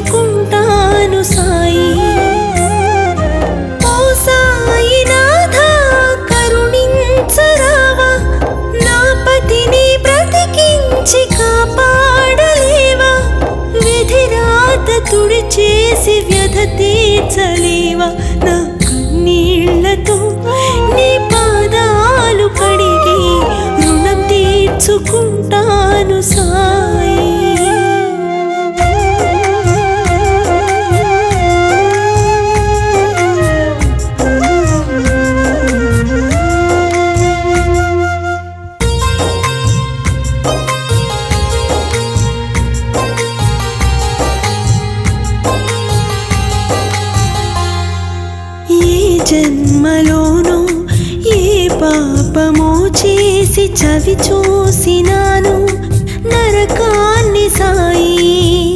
తీర్చుకుంటాను సాయి ఓ సాయినాథ కరుణించరావా నా పతిని బ్రతికించి కాపాడలేవా విధిరాత తుడి చేసి వ్యధ తీర్చలేవా నా కన్నీళ్లతో నీ పాదాలు కడిగి రుణం తీర్చుకుంటాను సాయి ఏ జన్మలోనూ ఏ పాపమో చేసి చవి చూసినాను నరకాన్ని సాయి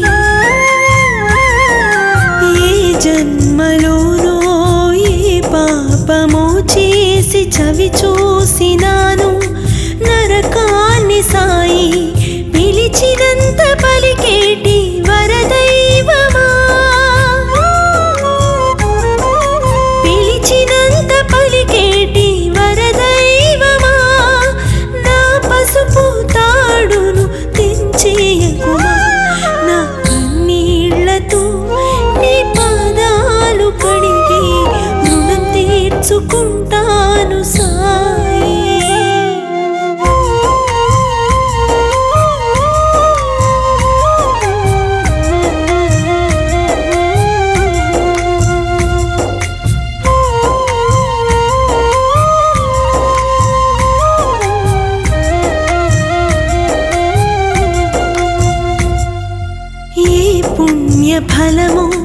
ఏ జన్మలోనూ ఏ పాపమో చేసి చవి చూసినాను నరకాన్ని సాయి పిలిచినంత పలికేటి వరదైవమా పిలిచినంత పలికేటి వరదైవమా నా పసుపు తాడును తెంచేయకుమా నా కన్నీళ్లతో నీ పాదాలు కడిగి రుణం తీర్చుకుంటాను సాయి ఏ పుణ్య ఫలము